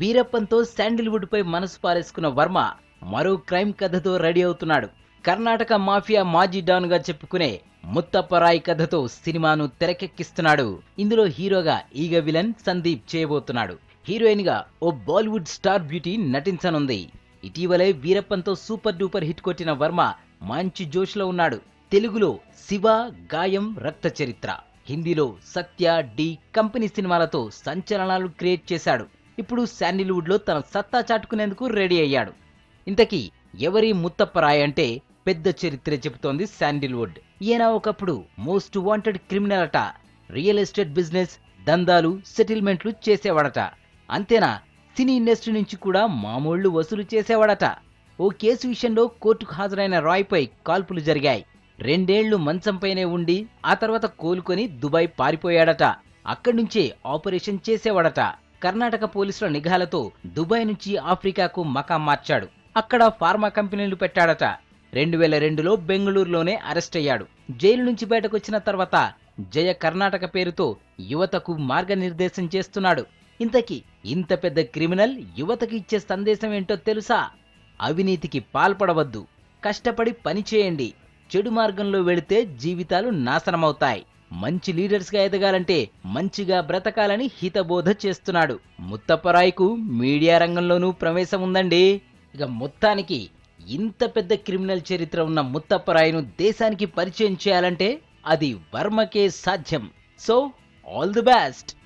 వీరప్పన్తో శాండిల్వుడ్ పై మనసు పారేసుకున్న వర్మ మరో క్రైమ్ కథతో రెడీ అవుతున్నాడు కర్ణాటక మాఫియా మాజీ డాన్ గా చెప్పుకునే ముత్తప్పరాయ్ కథతో సినిమాను తెరకెక్కిస్తున్నాడు ఇందులో హీరోగా ఈగ విలన్ సందీప్ చేయబోతున్నాడు హీరోయిన్ గా ఓ బాలీవుడ్ స్టార్ బ్యూటీ నటించనుంది ఇటీవలే వీరప్పన్తో సూపర్ డూపర్ హిట్ కొట్టిన వర్మ మంచి జోష్లో ఉన్నాడు తెలుగులో శివ గాయం రక్త చరిత్ర హిందీలో సత్య డి కంపెనీ సినిమాలతో సంచలనాలు క్రియేట్ చేశాడు ఇప్పుడు శాండిల్వుడ్ లో తన సత్తా చాటుకునేందుకు రెడీ అయ్యాడు ఇంతకీ ఎవరి ముత్తప్పరాయ్ అంటే పెద్ద చరిత్ర చెబుతోంది శాండిల్వుడ్ ఈయన ఒకప్పుడు మోస్ట్ వాంటెడ్ క్రిమినల్ అట రియల్ ఎస్టేట్ బిజినెస్ దందాలు సెటిల్మెంట్లు చేసేవాడట అంతేనా సినీ ఇండస్ట్రీ నుంచి కూడా మామూళ్లు వసూలు చేసేవాడట ఓ కేసు విషయంలో కోర్టుకు హాజరైన రాయ్పై కాల్పులు జరిగాయి రెండేళ్లు మంచంపైనే ఉండి ఆ తర్వాత కోలుకొని దుబాయ్ పారిపోయాడట అక్కడి నుంచే ఆపరేషన్ చేసేవాడట కర్ణాటక పోలీసుల నిఘాలతో దుబాయ్ నుంచి ఆఫ్రికాకు మకాం మార్చాడు అక్కడ ఫార్మా కంపెనీలు పెట్టాడట రెండు వేల రెండులో బెంగళూరులోనే అరెస్ట్ అయ్యాడు జైలు నుంచి బయటకొచ్చిన తర్వాత జయ కర్ణాటక పేరుతో యువతకు మార్గనిర్దేశం చేస్తున్నాడు ఇంతకీ ఇంత పెద్ద క్రిమినల్ యువతకి ఇచ్చే సందేశం ఏంటో తెలుసా అవినీతికి పాల్పడవద్దు కష్టపడి పని చేయండి చెడు మార్గంలో వెళితే జీవితాలు నాశనమవుతాయి మంచి లీడర్స్ గా ఎదగాలంటే మంచిగా బ్రతకాలని హితబోధ చేస్తున్నాడు ముత్తప్పరాయ్కు మీడియా రంగంలోనూ ప్రవేశం ఉందండి ఇక మొత్తానికి ఇంత పెద్ద క్రిమినల్ చరిత్ర ఉన్న ముత్తప్పరాయ్ను దేశానికి పరిచయం చేయాలంటే అది వర్మకే సాధ్యం సో ఆల్ ది బెస్ట్